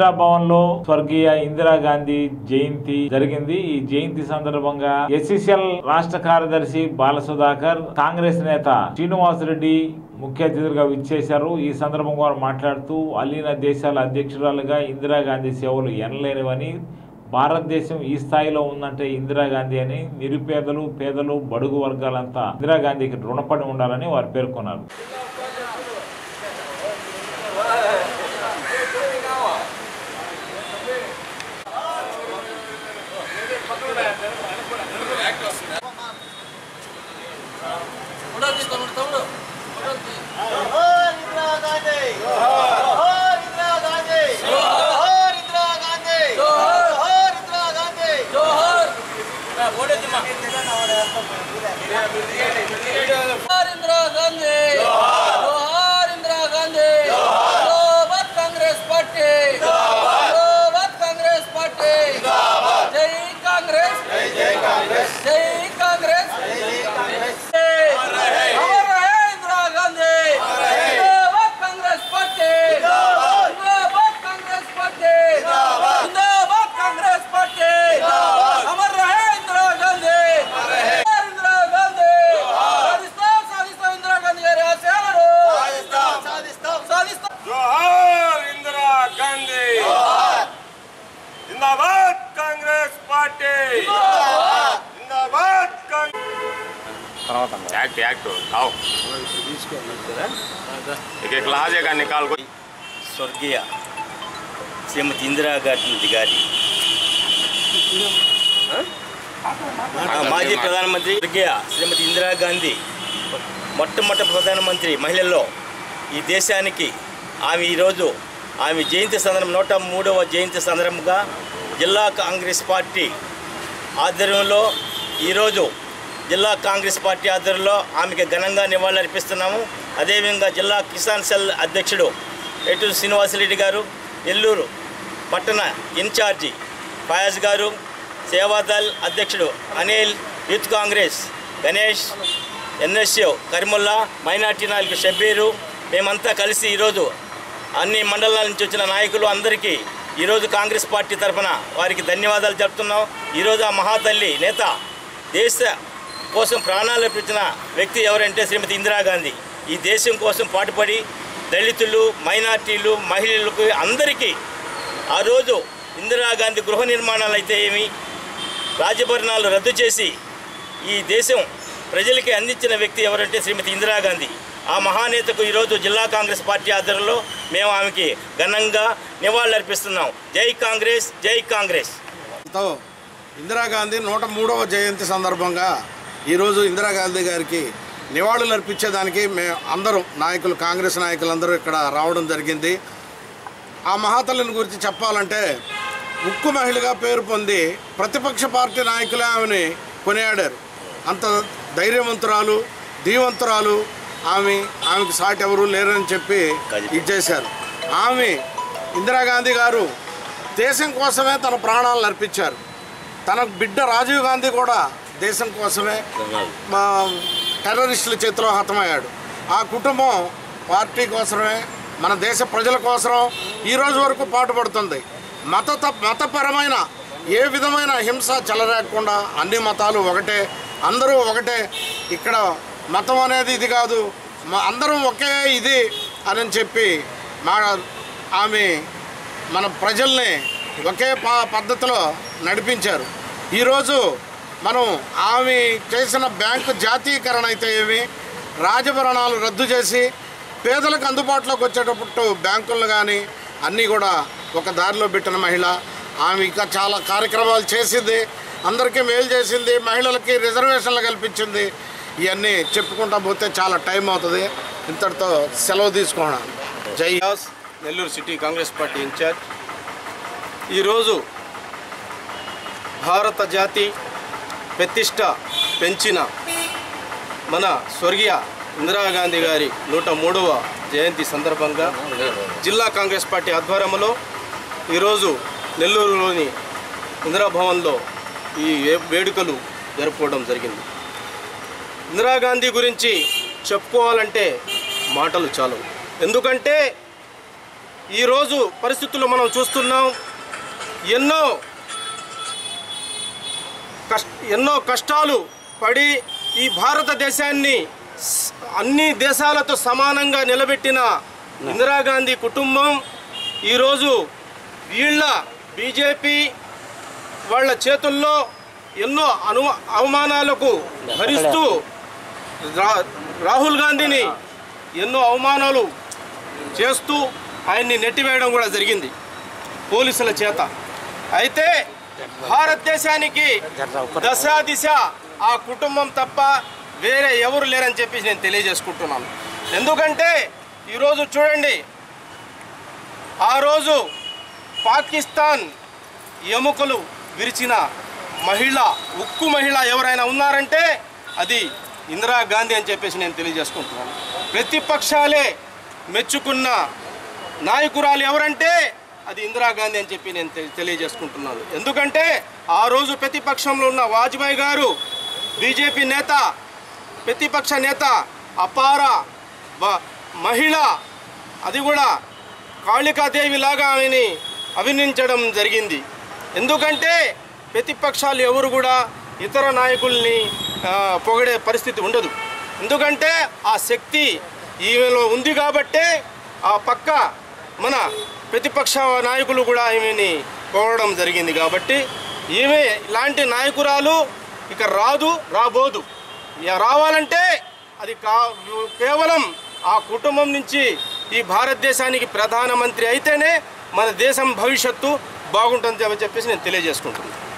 ఇందిరాభవన్ లో స్వర్గీయ ఇందిరాగాంధీ జయంతి జరిగింది ఈ జయంతి సందర్భంగా ఎస్సిసిఎల్ రాష్ట్ర కార్యదర్శి బాలసుధాకర్ కాంగ్రెస్ నేత శ్రీనివాసరెడ్డి ముఖ్య అతిథులుగా విచ్చేశారు ఈ సందర్భంగా వారు మాట్లాడుతూ అలీన దేశాల అధ్యక్షురాలుగా ఇందిరాగాంధీ సేవలు ఎనలేనివని భారతదేశం ఈ స్థాయిలో ఉందంటే ఇందిరాగాంధీ అని నిరుపేదలు పేదలు బడుగు వర్గాలంతా ఇందిరాగాంధీకి రుణపడి ఉండాలని వారు పేర్కొన్నారు జోహార్ ఇందిరా గాంధీ జోహార్ ఇందిరా గాంధీ జోహార్ ఇందిరా గాంధీ జోహార్ ఇందిరా గాంధీ జోహార్ ఇందిరా గాంధీ జోహార్ ఇందిరా గాంధీ జోహార్ కాంగ్రెస్ పార్టీ జోహార్ కాంగ్రెస్ పార్టీ జై కాంగ్రెస్ జై కాంగ్రెస్ జై కాంగ్రెస్ అమర్ రహే ఇందిరా గాంధీ జిందాబాద్ కాంగ్రెస్ పార్టీ జిందాబాద్ కాంగ్రెస్ పార్టీ జిందాబాద్ కాంగ్రెస్ పార్టీ అమర్ రహే ఇందిరా గాంధీ ఇందిరా గాంధీ సాధిస్తాం సాధిస్తాం ఇందిరా గాంధీ గారి ఆశయాలను సాధిస్తాం సాధిస్తాం సాధిస్తాం జోహార్ ఇందిరా గాంధీ జిందాబాద్ కాంగ్రెస్ పార్టీ జిందాబాద్ కాంగ్రెస్ యాక్ట్ యాక్ట్ आओ एक एक लहाजे का निकाल को స్వర్గీయ శ్రీమతి ఇందిరా గాంధీ గారి ఆ, మాజీ ప్రధానమంత్రి స్వర్గీయ శ్రీమతి ఇందిరాగాంధీ మొట్టమొదటి ప్రధానమంత్రి మహిళల్లో ఈ దేశానికి ఆమె ఈరోజు ఆమె జయంతి సందర్భం నూట మూడవ జయంతి సందర్భంగా జిల్లా కాంగ్రెస్ పార్టీ ఆధ్వర్యంలో ఈరోజు జిల్లా కాంగ్రెస్ పార్టీ ఆధ్వర్యంలో ఆమెకి ఘనంగా నివాళులర్పిస్తున్నాము అదేవిధంగా జిల్లా కిసాన్ సెల్ అధ్యక్షుడు ఎటు శ్రీనివాసరెడ్డి గారు నెల్లూరు పట్టణ ఇన్ఛార్జి ఫయాజ్ గారు సేవాదల్ అధ్యక్షుడు Anil youth Congress Ganesh NSU Karimulla minority నాయకులు షబ్బీరు మేమంతా కలిసి ఈరోజు అన్ని మండలాల నుంచి వచ్చిన నాయకులు అందరికీ ఈరోజు కాంగ్రెస్ పార్టీ తరఫున వారికి ధన్యవాదాలు చెప్తున్నాం ఈరోజు ఆ మహాతల్లి నేత దేశ కోసం ప్రాణాలు అర్పించిన వ్యక్తి ఎవరంటే శ్రీమతి ఇందిరాగాంధీ ఈ దేశం కోసం పాటుపడి దళితులు మైనార్టీలు మహిళలకు అందరికీ ఆ రోజు ఇందిరాగాంధీ గృహ నిర్మాణాలు అయితే ఏమి రాజభరణాలు రద్దు చేసి ఈ దేశం ప్రజలకి అందించిన వ్యక్తి ఎవరంటే శ్రీమతి ఇందిరాగాంధీ ఆ మహానేతకు ఈరోజు జిల్లా కాంగ్రెస్ పార్టీ ఆధ్వర్యంలో మేము ఆమెకి ఘనంగా నివాళులర్పిస్తున్నాం జై కాంగ్రెస్ జై కాంగ్రెస్ తో ఇందిరాగాంధీ నూట మూడవ జయంతి సందర్భంగా ఈరోజు ఇందిరాగాంధీ గారికి నివాళులు అర్పించేదానికి మేము అందరం నాయకులు కాంగ్రెస్ నాయకులందరూ ఇక్కడ రావడం జరిగింది ఆ మహాతల్లిని గురించి చెప్పాలంటే ఉక్కు మహిళగా పేరు పొంది ప్రతిపక్ష పార్టీ నాయకులే ఆమెని కొనియాడారు అంత ధైర్యవంతురాలు ధీవంతురాలు ఆమె ఆమెకు సాటి ఎవరు లేరని చెప్పి ఇచ్చేశారు ఆమె ఇందిరాగాంధీ గారు దేశం కోసమే తన ప్రాణాలను అర్పించారు తన బిడ్డ రాజీవ్ గాంధీ కూడా దేశం కోసమే మా టెర్రరిస్టుల చేతిలో హతమయ్యాడు ఆ కుటుంబం పార్టీ కోసమే మన దేశ ప్రజల కోసం ఈ రోజు వరకు పాటుపడుతుంది మత మతపరమైన ఏ విధమైన హింస చెలరేకుండా అన్ని మతాలు ఒకటే అందరూ ఒకటే ఇక్కడ మతం అనేది ఇది కాదు మ- అందరం ఒకే ఇది అని చెప్పి మా ఆమె మన ప్రజల్ని ఒకే ప పద్ధతిలో నడిపించారు ఈరోజు మనం ఆమె చేసిన బ్యాంకు జాతీయకరణ అయితే ఏమి రాజభరణాలు రద్దు చేసి పేదలకు అందుబాటులోకి వచ్చేటప్పుడు బ్యాంకులను కానీ అన్నీ కూడా ఒక దారిలో పెట్టిన మహిళ ఆమె ఇంకా చాలా కార్యక్రమాలు చేసింది అందరికీ మేలు చేసింది మహిళలకి రిజర్వేషన్లు కల్పించింది ఇవన్నీ చెప్పుకుంటా పోతే చాలా టైం అవుతుంది ఇంతటితో సెలవు తీసుకోవడం జై Das Nellore city Congress party incharge ఈరోజు భారత జాతి ప్రతిష్ట పెంచిన మన స్వర్గీయ ఇందిరాగాంధీ గారి నూట మూడవ జయంతి సందర్భంగా జిల్లా కాంగ్రెస్ పార్టీ ఆధ్వర్యంలో ఈరోజు నెల్లూరులోని ఇందిరాభవన్లో ఈ వే- వేడుకలు జరుపుకోవడం జరిగింది ఇందిరాగాంధీ గురించి చెప్పుకోవాలంటే మాటలు చాలు ఎందుకంటే ఈరోజు పరిస్థితుల్లో మనం చూస్తున్నాం ఎన్నో కష్ట ఎన్నో కష్టాలు పడి ఈ భారతదేశాన్ని స్- అన్ని దేశాలతో సమానంగా నిలబెట్టిన ఇందిరాగాంధీ కుటుంబం ఈరోజు వీళ్ళ బీజేపీ వాళ్ళ చేతుల్లో ఎన్నో అను అవమానాలకు భరిస్తూ రా- రాహుల్ గాంధీని ఎన్నో అవమానాలు చేస్తూ ఆయన్ని నెట్టివేయడం కూడా జరిగింది పోలీసుల చేత అయితే భారతదేశానికి దశ దిశ ఆ కుటుంబం తప్ప వేరే ఎవరు లేరని చెప్పి నేను తెలియజేసుకుంటున్నాను ఎందుకంటే ఈరోజు చూడండి ఆ రోజు పాకిస్తాన్ ఎముకలు విరిచిన మహిళ ఉక్కు మహిళ ఎవరైనా ఉన్నారంటే అది ఇందిరాగాంధీ అని చెప్పేసి నేను తెలియజేసుకుంటున్నాను ప్రతిపక్షాలే మెచ్చుకున్న నాయకురాలు ఎవరంటే అది ఇందిరాగాంధీ అని చెప్పి నేను తె- తెలియజేసుకుంటున్నాను ఎందుకంటే ఆ రోజు ప్రతిపక్షంలో ఉన్న వాజ్పేయి గారు బీజేపీ నేత ప్రతిపక్ష నేత అపార బ- మహిళ అది కూడా కాళికాదేవి లాగా ఆమెని అభినందించడం జరిగింది ఎందుకంటే ప్రతిపక్షాలు ఎవరు కూడా ఇతర నాయకుల్ని ఆ, పొగిడే పరిస్థితి ఉండదు ఎందుకంటే ఆ శక్తి ఈమెలో ఉంది కాబట్టే ఆ పక్క మన ప్రతిపక్ష నాయకులు కూడా ఈమెని పొగడడం జరిగింది కాబట్టి ఈమె ఇలాంటి నాయకురాలు ఇక రాదు రాబోదు ఇక రావాలంటే అది కా కేవలం ఆ కుటుంబం నుంచి ఈ భారతదేశానికి ప్రధానమంత్రి అయితేనే మన దేశం భవిష్యత్తు బాగుంటుందని చెప్పేసి నేను తెలియజేసుకుంటున్నాను